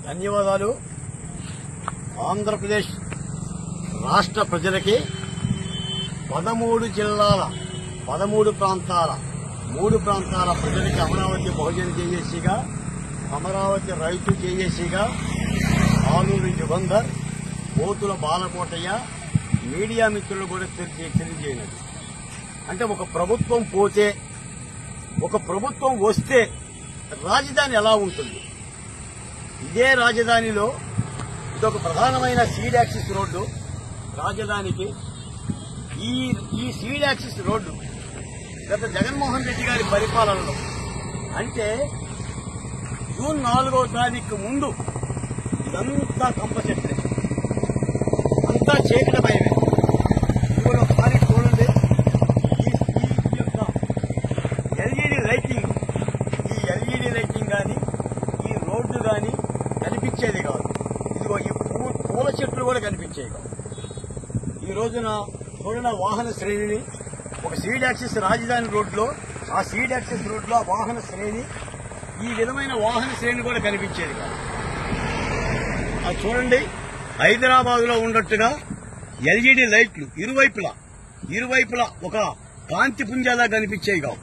ధన్యవాదాలు ఆంధ్రప్రదేశ్ రాష్ట్ర ప్రజలకి పదమూడు జిల్లాల పదమూడు ప్రాంతాల మూడు ప్రాంతాల ప్రజలకి అమరావతి బహుజన జేఏసీగా అమరావతి రైతు జేఏసీగా ఆలూరి యుగంధర్ పోతుల బాలకోటయ్య మీడియా మిత్రులు కూడా తెలియ- తెలియజేయనది అంటే ఒక ప్రభుత్వం పోతే ఒక ప్రభుత్వం వస్తే రాజధాని ఎలా ఉంటుంది ఇదే రాజధానిలో ఇదొక ప్రధానమైన సీడ్ యాక్సిస్ రోడ్డు రాజధానికి ఈ ఈ సీడ్ యాక్సిస్ రోడ్డు గత జగన్మోహన్ రెడ్డి గారి పరిపాలనలో అంటే జూన్ నాలుగవ తారీఖు ముందు ఇదంతా కంప చెట్లే అంతా చీకటమయమే ఇది కూడా ఒకసారి చూడండి ఈ ఈ యొక్క ఎల్ఈడి లైటింగ్ ఈ ఎల్ఈడి లైటింగ్ కానీ ఈ రోడ్డు కానీ కనిపించేది కాదు ఇదిగో ఈ పూ- పూల చెట్లు కూడా కనిపించేవి కాదు ఈ రోజున చూడండి ఆ వాహన శ్రేణిని ఒక సీడ్ యాక్సిస్ రాజధాని రోడ్లో ఆ సీడ్ యాక్సిస్ రోడ్లో ఆ వాహన శ్రేణి ఈ విధమైన వాహన శ్రేణి కూడా కనిపించేది కాదు అది చూడండి హైదరాబాద్ లో ఉన్నట్టుగా ఎల్ఈడి లైట్లు ఇరువైపులా ఇరువైపులా ఒక కాంతి పుంజాలా కనిపించేవి కావు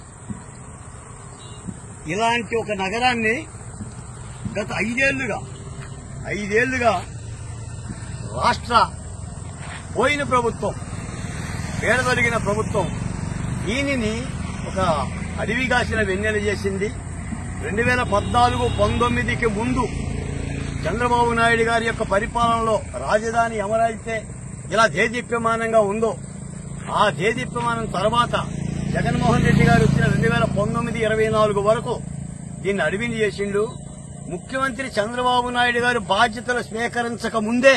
ఇలాంటి ఒక నగరాన్ని గత ఐదేళ్లుగా ఐదేళ్లుగా రాష్ట్ర పోయిన ప్రభుత్వం పేడదొరిగిన ప్రభుత్వం దీనిని ఒక అడవి కాసిన వెన్నెల చేసింది రెండు వేల పద్నాలుగు పంతొమ్మిదికి ముందు చంద్రబాబు నాయుడు గారి యొక్క పరిపాలనలో రాజధాని ఎవరైతే ఇలా దేదీప్యమానంగా ఉందో ఆ దేదీప్యమానం తర్వాత జగన్మోహన్ రెడ్డి గారు వచ్చిన రెండు వేల పంతొమ్మిది ఇరవై నాలుగు వరకు దీన్ని అడవిని చేసిండు ముఖ్యమంత్రి చంద్రబాబు నాయుడు గారు బాధ్యతలు స్వీకరించక ముందే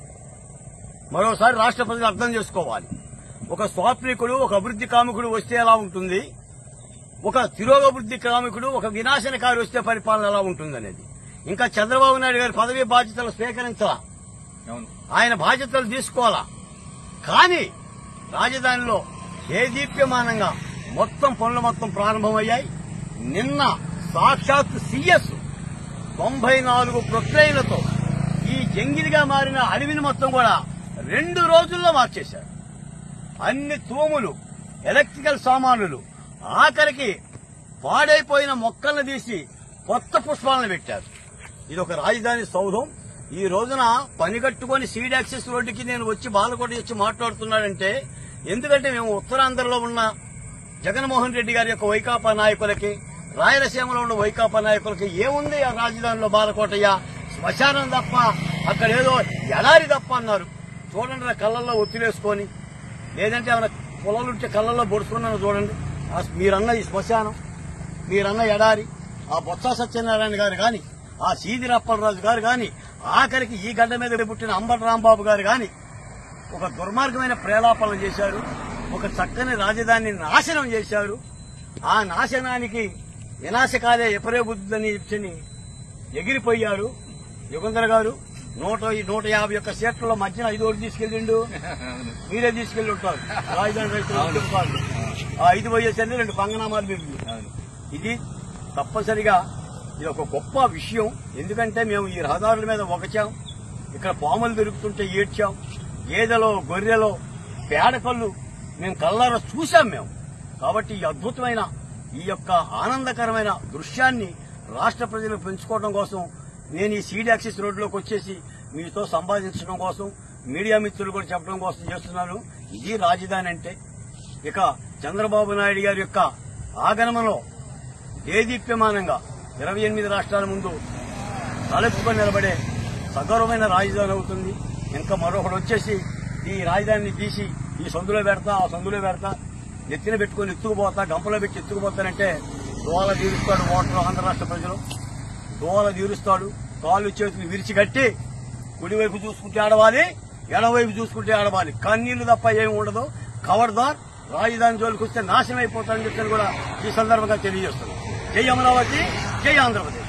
మరోసారి రాష్ట్ర ప్రజలు అర్థం చేసుకోవాలి ఒక స్వాప్నికుడు ఒక అభివృద్ధి కాముకుడు వస్తే ఎలా ఉంటుంది ఒక తిరోగభివృద్ధి కాముకుడు ఒక వినాశనకారి వస్తే పరిపాలన ఎలా ఉంటుందనేది ఇంకా చంద్రబాబు నాయుడు గారి పదవి బాధ్యతలు స్వీకరించాలా అవును ఆయన బాధ్యతలు తీసుకోవాలా కానీ రాజధానిలో దేదీప్యమానంగా మొత్తం పనులు మొత్తం ప్రారంభమయ్యాయి నిన్న సాక్షాత్ సీఎస్ తొంభై నాలుగు ప్రొక్లైన్లతో ఈ జంగిలిగా మారిన అడవిని మొత్తం కూడా రెండు రోజుల్లో మార్చేశారు అన్ని తూములు ఎలక్ట్రికల్ సామానులు ఆఖరికి పాడైపోయిన మొక్కలను తీసి కొత్త పుష్పాలను పెట్టారు ఇది ఒక రాజధాని సౌధం ఈ రోజున పని కట్టుకుని సీడ్ యాక్సెస్ రోడ్డుకి నేను వచ్చి బాలకోట వచ్చి మాట్లాడుతున్నానంటే ఎందుకంటే మేము ఉత్తరాంధ్రలో ఉన్న జగన్మోహన్ రెడ్డి గారి యొక్క వైకాపా నాయకులకి రాయలసీమలో ఉన్న వైకాపా నాయకులకి ఏముంది ఆ రాజధానిలో బాలకోటయ్య శ్మశానం తప్ప అక్కడ ఏదో ఎడారి తప్ప అన్నారు చూడండి నా కళ్ళల్లో ఒత్తిలేసుకొని లేదంటే ఏమైనా పొలాలుంటే కళ్ళల్లో బొడుచుకున్నాను చూడండి ఆ మీరన్న ఈ శ్మశానం మీరన్న ఎడారి ఆ బొత్స సత్యనారాయణ గారు గాని ఆ సీదిరి అప్పలరాజు గారు గాని ఆఖరికి ఈ గడ్డ మీద పుట్టిన అంబటి రాంబాబు గారు గాని ఒక దుర్మార్గమైన ప్రేలాపనలు చేశారు ఒక చక్కని రాజధానిని నాశనం చేశారు ఆ నాశనానికి వినాశకాలే ఎపరే బుద్ధిని ఇచ్చని ఎగిరిపోయారు యుగంధర్ గారు నూట నూట యాభై ఒక్క సీట్లలో మధ్యన ఐదు ఓట్లు తీసుకెళ్ళిండు మీరే తీసుకెళ్లి ఉంటారు రాజధాని రైతులు అవును. ఉద్యమకారులు. ఆ ఐదు పోయేసరికి రెండు పంగనామాలు మీరు అవును ఇది తప్పనిసరిగా ఇది ఒక గొప్ప విషయం ఎందుకంటే మేము ఈ రహదారుల మీద ఒకచాం ఇక్కడ పాములు దొరుకుతుంటే ఏడ్చాం గేదెలో గొర్రెలో పేడకళ్ళు మేము కళ్ళారా చూశాం మేము కాబట్టి ఈ అద్భుతమైన ఈ యొక్క ఆనందకరమైన దృశ్యాన్ని రాష్ట్ర ప్రజలు పెంచుకోవడం కోసం నేను ఈ సీడ్ యాక్సిస్ రోడ్లోకి వచ్చేసి మీతో సంపాదించడం కోసం మీడియా మిత్రులు కూడా చెప్పడం కోసం చేస్తున్నాను ఇది రాజధాని అంటే ఇక చంద్రబాబు నాయుడు గారి యొక్క ఆగమనంలో దేదీప్యమానంగా ఇరవై ఎనిమిది రాష్ట్రాల ముందు తలెత్తుకొని నిలబడే సగౌరవమైన రాజధాని అవుతుంది ఇంకా మరొకడు వచ్చేసి ఈ రాజధానిని తీసి ఈ సందులో పెడతా ఆ సందులో పెడతా నెత్తిన పెట్టుకుని ఎత్తుకుపోతా గంపలో పెట్టి ఎత్తుకుపోతానంటే దోల తీరుస్తాడు ఓటర్ ఆంధ్ర రాష్ట్ర ప్రజలు దోల తీరుస్తాడు కాళ్ళు చేతులు విరిచి కట్టి కుడివైపు చూసుకుంటే ఆడవాలి ఎడవైపు చూసుకుంటే ఆడవాలి కన్నీళ్లు తప్ప ఏమి ఉండదు కవర్దార్ రాజధాని జోలికి వస్తే నాశనం అయిపోతాడని చెప్పని కూడా ఈ సందర్భంగా తెలియజేస్తున్నాను జై అమరావతి జై ఆంధ్రప్రదేశ్